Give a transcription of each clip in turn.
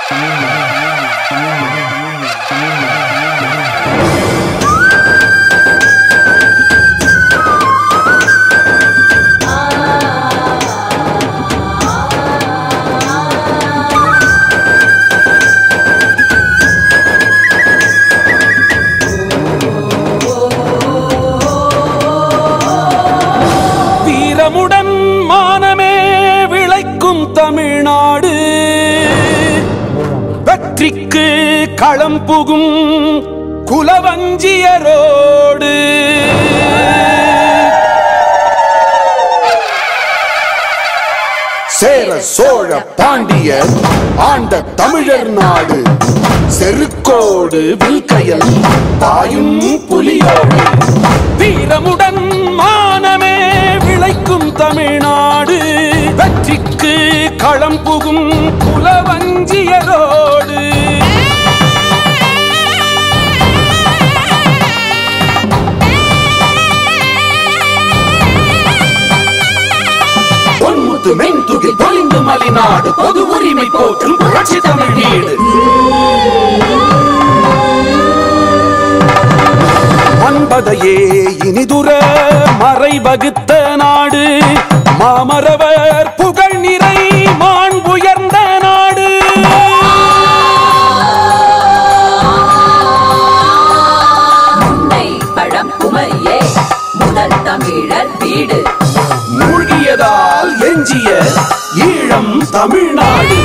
வீரமுடன் மானமே விளைக்கும் தமிழ்நாடு வெற்றிக்கு களம் புகும் குலவஞ்சியரோடு சேர சோழ பாண்டியர் ஆண்ட தமிழர் நாடு செருக்கோடு வில்கையல் பாயும் புலியோடு வீரமுடன் மானமே விளைக்கும் தமிழ்நாடு வெற்றிக்கு களம் புகும் குலவஞ்சியரோடு பொன்முத்து மென்துகில் பொலிந்து மலிநாடு பொது உரிமை போற்றும் புரட்சி தமிழ் வீடு மன்பதையே இனிதுர மறை வகுத்த நாடு மாமரவர் புகழ் நிறை மாண்புயர்ந்த நாடு முன்னை பழம் குமரியே முதல் தமிழர் வீடு மூழ்கியதால் எஞ்சிய ஈழம் தமிழ்நாடு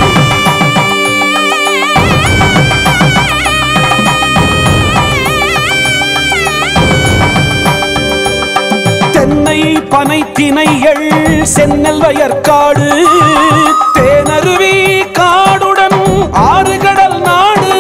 தென்னை பனை திணைகள் சென்னல் வயற்காடு தேனருவி காடுடன் ஆறு கடல் நாடு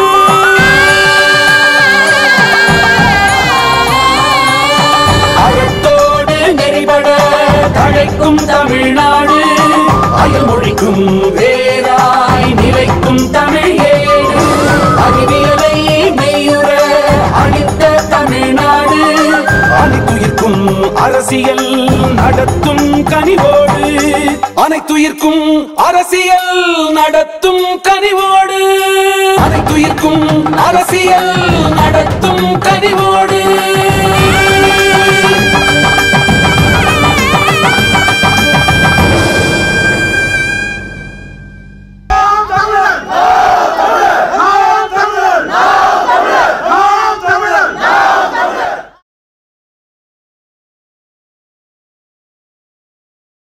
அறத்தோடு நெறிபட தழைக்கும் தமிழ்நாடு அயல் மொழிக்கும் வேறாய் நிலைக்கும் தமிழ் ஏடு அறிவியலை மெய்யுற அளித்த தமிழ்நாடு அனைத்துயிர்க்கும் அரசியல் நடத்தும் கனிவோடு அனைத்துயிர்க்கும் அரசியல் நடத்தும் கனிவோடு அனைத்துயிர்க்கும் அரசியல் நடத்தும் கனிவோடு